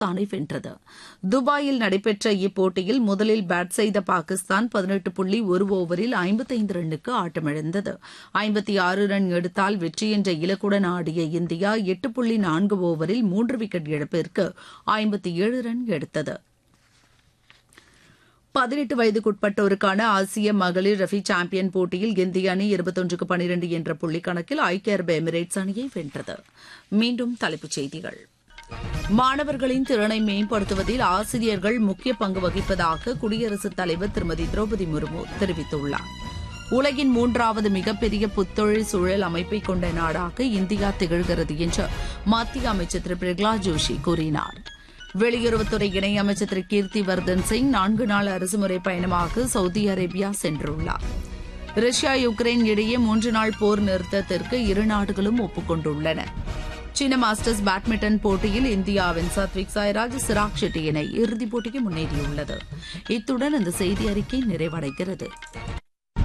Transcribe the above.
பாகிஸ்தானை வென்றது துபாயில் நடைபெற்ற இப்போட்டியில் முதலில் பேட் செய்த பாகிஸ்தான் பதினெட்டு புள்ளி ஒரு ஓவரில் ஐம்பத்தைந்து ரன்னுக்கு ஆட்டமிழந்தது ஐம்பத்தி ஆறு ரன் எடுத்தால் வெற்றி என்ற இலக்குடன் ஆடிய இந்தியா எட்டு புள்ளி நான்கு ஓவரில் மூன்று விக்கெட் இழப்பிற்கு ஐம்பத்தி ஏழு ரன் எடுத்தது பதினெட்டு வயதுக்குட்பட்டோருக்கான ஆசிய மகளிர் ரஃபி சாம்பியன் போட்டியில் இந்திய அணி இருபத்தொன்றுக்கு பனிரெண்டு என்ற புள்ளி கணக்கில் ஐக்கிய அரபு எமிரேட்ஸ் அணியை வென்றது மீண்டும் தலைப்புச் செய்திகள் மாணவர்களின் திறனை மேம்படுத்துவதில் ஆசிரியர்கள் முக்கிய பங்கு வகிப்பதாக குடியரசுத் தலைவர் திருமதி திரௌபதி முர்மு தெரிவித்துள்ளார் உலகின் மூன்றாவது மிகப்பெரிய புத்தொழில் சூழல் அமைப்பை கொண்ட நாடாக இந்தியா திகழ்கிறது என்று மத்திய அமைச்சர் திரு பிரகலாத் ஜோஷி கூறினார் வெளியுறவுத்துறை இணையமைச்சர் திரு கீர்த்தி வர்தன் சிங் நான்கு நாள் அரசுமுறை பயணமாக சவுதி அரேபியா சென்றுள்ளார் ரஷ்யா யுக்ரைன் இடையே மூன்று நாள் போர் நிறுத்தத்திற்கு இரு நாடுகளும் ஒப்புக்கொண்டுள்ளன சீன மாஸ்டர்ஸ் பேட்மிண்டன் போட்டியில் இந்தியாவின் சத்விக் சாய்ராஜ் சிராக் ஷெட்டி இணை இறுதிப் போட்டிக்கு முன்னேறியுள்ளது இத்துடன் இந்த செய்தி அறிக்கை நிறைவடைகிறது